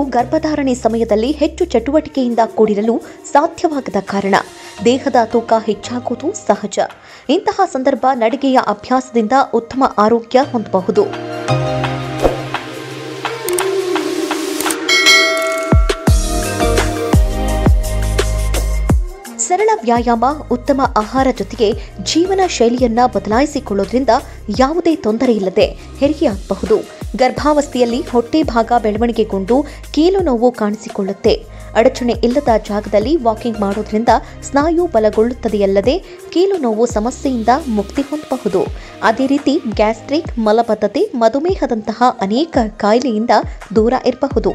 ಗರ್ಭಧಾರಣೆ ಸಮಯದಲ್ಲಿ ಹೆಚ್ಚು ಚಟುವಟಿಕೆಯಿಂದ ಕೂಡಿರಲು ಸಾಧ್ಯವಾಗದ ಕಾರಣ ದೇಹದ ತೂಕ ಹೆಚ್ಚಾಗುವುದು ಸಹಜ ಇಂತಹ ಸಂದರ್ಭ ನಡಿಗೆಯ ಅಭ್ಯಾಸದಿಂದ ಉತ್ತಮ ಆರೋಗ್ಯ ಹೊಂದಬಹುದು ಸರಳ ವ್ಯಾಯಾಮ ಉತ್ತಮ ಆಹಾರ ಜೊತೆಗೆ ಜೀವನ ಶೈಲಿಯನ್ನ ಬದಲಾಯಿಸಿಕೊಳ್ಳೋದ್ರಿಂದ ಯಾವುದೇ ತೊಂದರೆ ಇಲ್ಲದೆ ಹೆರಿಗೆಯಾಗಬಹುದು ಗರ್ಭಾವಸ್ಥೆಯಲ್ಲಿ ಹೊಟ್ಟೆ ಭಾಗ ಬೆಳವಣಿಗೆಗೊಂಡು ಕೀಲು ನೋವು ಕಾಣಿಸಿಕೊಳ್ಳುತ್ತೆ ಅಡಚಣೆ ಇಲ್ಲದ ಜಾಗದಲ್ಲಿ ವಾಕಿಂಗ್ ಮಾಡೋದ್ರಿಂದ ಸ್ನಾಯು ಬಲಗೊಳ್ಳುತ್ತದೆಯಲ್ಲದೆ ಕೀಲು ನೋವು ಸಮಸ್ಯೆಯಿಂದ ಮುಕ್ತಿ ಹೊಂದಬಹುದು ಅದೇ ರೀತಿ ಗ್ಯಾಸ್ಟ್ರಿಕ್ ಮಲಬದ್ಧತೆ ಮಧುಮೇಹದಂತಹ ಅನೇಕ ಕಾಯಿಲೆಯಿಂದ ದೂರ ಇರಬಹುದು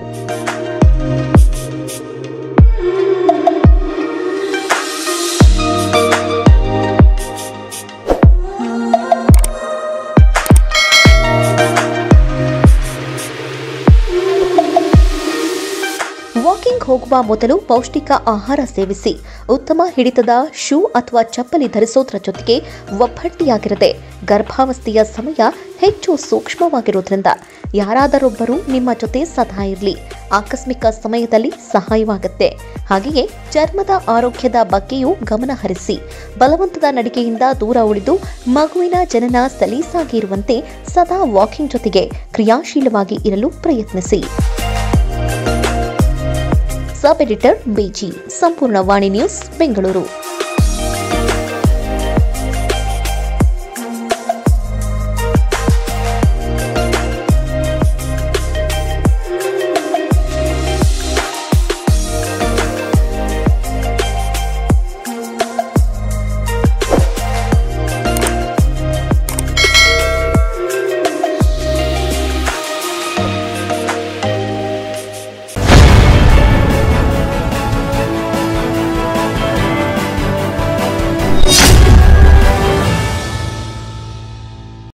ವಾಕಿಂಗ್ ಹೋಗುವ ಮೊದಲು ಪೌಷ್ಟಿಕ ಆಹಾರ ಸೇವಿಸಿ ಉತ್ತಮ ಹಿಡಿತದ ಶೂ ಅಥವಾ ಚಪ್ಪಲಿ ಧರಿಸೋದ್ರ ಜೊತೆಗೆ ಒಬ್ಬಟ್ಟಿಯಾಗಿರದೆ ಗರ್ಭಾವಸ್ಥೆಯ ಸಮಯ ಹೆಚ್ಚು ಸೂಕ್ಷ್ಮವಾಗಿರೋದ್ರಿಂದ ಯಾರಾದರೊಬ್ಬರು ನಿಮ್ಮ ಜೊತೆ ಸದಾ ಇರಲಿ ಆಕಸ್ಮಿಕ ಸಮಯದಲ್ಲಿ ಸಹಾಯವಾಗುತ್ತೆ ಹಾಗೆಯೇ ಚರ್ಮದ ಆರೋಗ್ಯದ ಬಗ್ಗೆಯೂ ಗಮನ ಹರಿಸಿ ಬಲವಂತದ ನಡಿಗೆಯಿಂದ ದೂರ ಉಳಿದು ಮಗುವಿನ ಜನನ ಸಲೀಸಾಗಿ ಇರುವಂತೆ ಸದಾ ವಾಕಿಂಗ್ ಜೊತೆಗೆ ಕ್ರಿಯಾಶೀಲವಾಗಿ ಇರಲು ಪ್ರಯತ್ನಿಸಿ ಸಬ್ ಎಡಿಟರ್ ಬಿಜಿ ಸಂಪೂರ್ಣ ವಾಣಿ ನ್ಯೂಸ್ ಬೆಂಗಳೂರು